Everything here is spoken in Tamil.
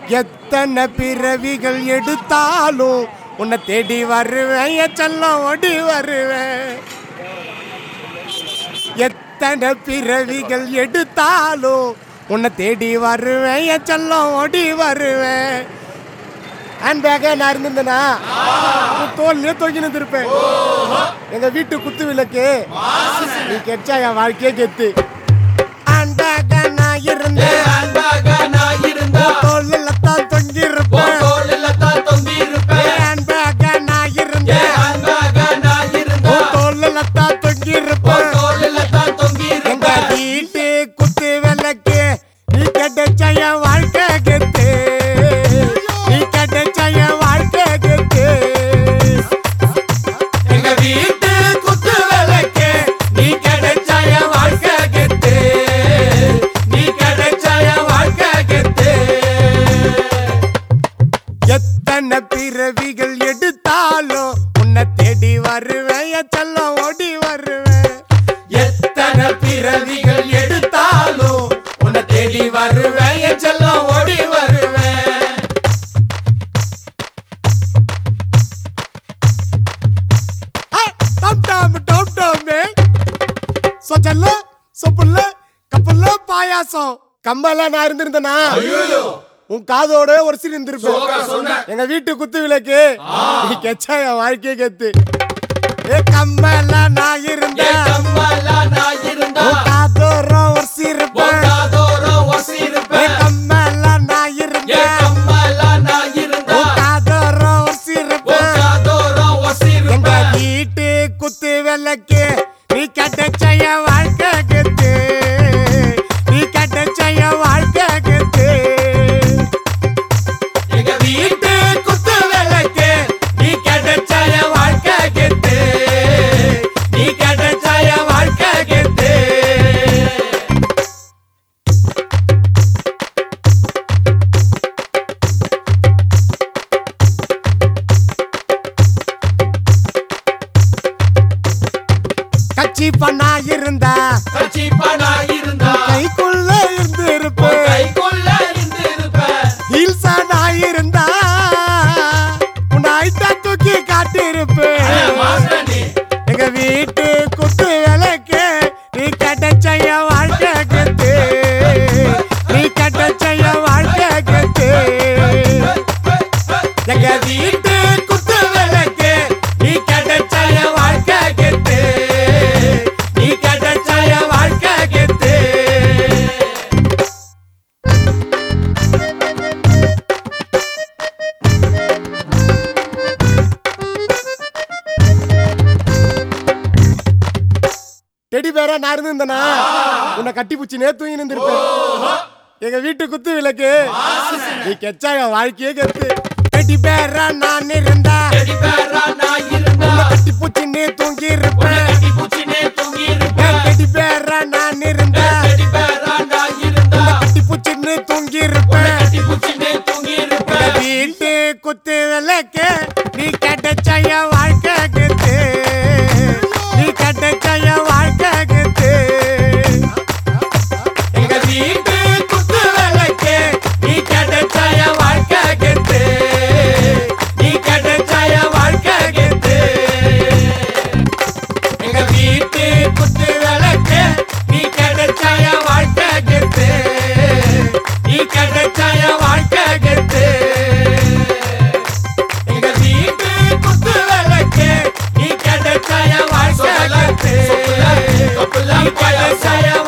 எத்தனை பிறவிகள் எடுத்தாலும் உன்னை தேடி வருவேன் என் செல்லம் ஓடி வருவேன் எத்தனை பிறவிகள் எடுத்தாலும் உன்னை தேடி வருவேன் என் செல்லம் ஓடி வருவேன் ஹேண்ட் பேக்கே நான் இருந்திருந்தேனா உன் தோல்லையே தொங்கி நின்றுருப்பேன் எங்க வீட்டு குத்து விளக்கு நீ கெச்சா என் வாழ்க்கையே கெத்து ஹேண்ட் பேக்கே நான் இருந்தேன் உன் தோல்ல தான் தொங்கி இருப்பேன் ஹேண்ட் பேக்கே நான் இருந்தேன் உன் தோல்ல தான் தொங்கி இருப்பேன் எங்க வீட்டு குத்து விளக்கு நீ கிடைச்ச என் வாழ்க்கை கெத்து நீ கிடைச்ச என் வாழ்க்கை கெத்து எங்க வீட்டு குத்து விளக்கு நீ கிடைச்ச என் வாழ்க்கை கெத்து நீ கிடைச்ச என் வாழ்க்கை கெத்து எத்தனை பிறவிகள் எடுத்தாலும் உன்னை தேடி வருவேன் என் செல்லம் ஓடி வருவேன் எத்தனை பிறவிகள் எடுத்தாலும் உன்னை தேடி வருவேன் என் செல்லம் ஓடி வருவேன் ஆ, டம் டம் டம் டம்மே. சொச்சல்ல சொப்புல்ல கப்பல்ல பாயாசம் கம்பல நான் இருந்திருந்தேனா உன் காதோட ஒரு சீர் இருந்திருப்பேன் எங்க வீட்டு குத்து விளக்கு நீ கெச்சா என் வாழ்க்கையே கெத்து ஏ கம்பல நான் என் இருந்தேன் கம்மலா நான் இருந்தா உன் காதோரம் ஒரு சீருப்பேன் பொங்காதோறும் ஏ வசிருப்பேன் கம்பல நான் என் இருந்தேன் கம்மலா நான் இருந்தா உன் காதோரம் ஒரு சீருப்பேன் பொங்காதோறும் எங்க வசிருப்பேன் வீட்டு குத்து விளக்கு நீ கட்டச்ச என் வாழ்க்கை கெத்து நீ கட்டச்ச என் வாழ்க்கை கெத்து எங்க வீட்டு குத்து விளக்கு நீ கிடைச்ச என் வாழ்க்கை கெத்து நீ கிடைச்ச என் வாழ்க்கை கெத்து கட்சி பண்ணா இருந்தா கட்சிப்பனா இருந்தா கைக்குள்ள இருந்து உன் இருப்பேன் கைக்குள்ள இருந்து இருப்ப ஹீல்ஸா நான் இருந்தா உன்னை ஐட்டா தூக்கி காட்டி இருப்பேன் மாஸ்டர் நீ எங்க வீட்டு குத்து விளக்கு நீ கட்டச்ச என் வாழ்க்கை கெத்து நீ கட்டச்ச என் வாழ்க்கை கெத்து எங்க வீட்டு குத்து விளக்கு நீ கிடைச்ச என் வாழ்க்கை கெத்து நீ கிடைச்ச என் வாழ்க்கை கெத்து டெடி பேரா நான் இருந்திருந்தேனா உன்னை கட்டி பூச்சி நேத்து தூங்கி நின்றுருப்பேன் எங்க வீட்டு குத்து விளக்கு நீ கெச்சா என் வாழ்க்கையே கெத்து டெடி பேரா நான் இருந்தா செடி பேரா நான் இருந்தா உன்னை கட்டி பூச்சி நீ தூங்கி உன்னை இருப்பேன் கட்டி பூச்சினே தூங்கி இருப்பேன் டெடி பேரா நான் இருந்தா செடி பேரா நான் இருந்தா உன்னை கட்டி பூச்சி நீ தூங்கி உன்னை இருப்பேன் கட்டி பூச்சினே தூங்கி எங்க இருப்பேன் வீட்டு குத்து விளக்கு நீ கட்டச்ச என் வாழ்க்கை கெத்து நீ கட்டச்ச என் வாழ்க்கை கெத்து எங்க வீட்டு குத்து விளக்கு நீ கிடைச்ச என் வாழ்க்கை கெத்து நீ கிடைச்ச என் வாழ்க்கை கெத்து எங்க வீட்டு குத்து விளக்கு நீ கிடைச்ச என் வாழ்க்கை கெத்து நீ கிடைச்ச என் வாழ்க்கை கெத்து எங்க வீட்டு குத்து விளக்கு நீ கிடைச்ச என் வாழ்க்கை கெத்து நீ கிடைச்ச என்